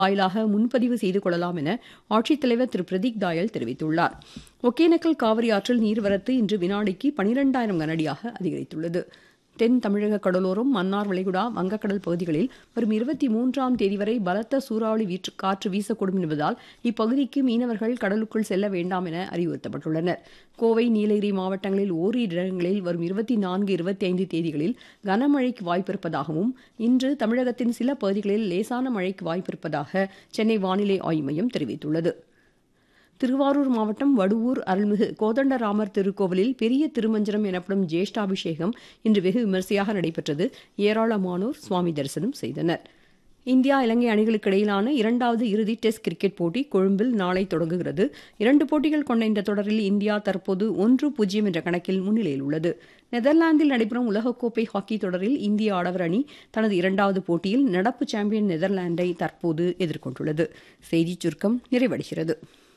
வாயிலாக முன்பதிவு செய்து கொள்ளலாம் என ஆட்சித்தலைவர் திரு பிரதீக் தாயல் தெரிவித்துள்ளார் ஒகேனக்கல் காவிரி ஆற்றில் நீர்வரத்து இன்று வினாடிக்கு பனிரெண்டாயிரம் கனஅடியாக அதிகரித்துள்ளது தென் தமிழக கடலோரம் மன்னார் வளைகுடா வங்கக்கடல் பகுதிகளில் வரும் இருபத்தி மூன்றாம் தேதி வரை பலத்த சூறாவளி வீற்று காற்று வீசக்கூடும் என்பதால் இப்பகுதிக்கு மீனவர்கள் கடலுக்குள் செல்ல வேண்டாம் என அறிவுறுத்தப்பட்டுள்ளனர் கோவை நீலகிரி மாவட்டங்களில் ஓரிரு இடங்களில் வரும் இருபத்தி நான்கு இருபத்தி ஐந்து தேதிகளில் கனமழைக்கு வாய்ப்பிருப்பதாகவும் இன்று தமிழகத்தின் சில பகுதிகளில் லேசான மழைக்கு வாய்ப்பிருப்பதாக சென்னை வானிலை ஆய்வு மையம் தெரிவித்துள்ளது திருவாரூர் மாவட்டம் வடுவூர் அருள்மிகு கோதண்டராமர் திருக்கோவிலில் பெரிய திருமஞ்சனம் எனப்படும் ஜேஷ்டாபிஷேகம் இன்று வெகு விமரிசையாக நடைபெற்றது ஏராளமானோர் சுவாமி தரிசனம் செய்தனர் இந்தியா இலங்கை அணிகளுக்கு இடையிலான இரண்டாவது இறுதி டெஸ்ட் கிரிக்கெட் போட்டி கொழும்பில் நாளை தொடங்குகிறது இரண்டு போட்டிகள் கொண்ட இந்த தொடரில் இந்தியா தற்போது ஒன்று பூஜ்ஜியம் என்ற கணக்கில் முன்னிலையில் உள்ளது நெதர்லாந்தில் நடைபெறும் உலகக்கோப்பை ஹாக்கி தொடரில் இந்திய ஆடவர் அணி தனது இரண்டாவது போட்டியில் நடப்பு சாம்பியன் நெதர்லாந்தை தற்போது எதிர்கொண்டுள்ளது செய்திச் சுருக்கம் நிறைவடைகிறது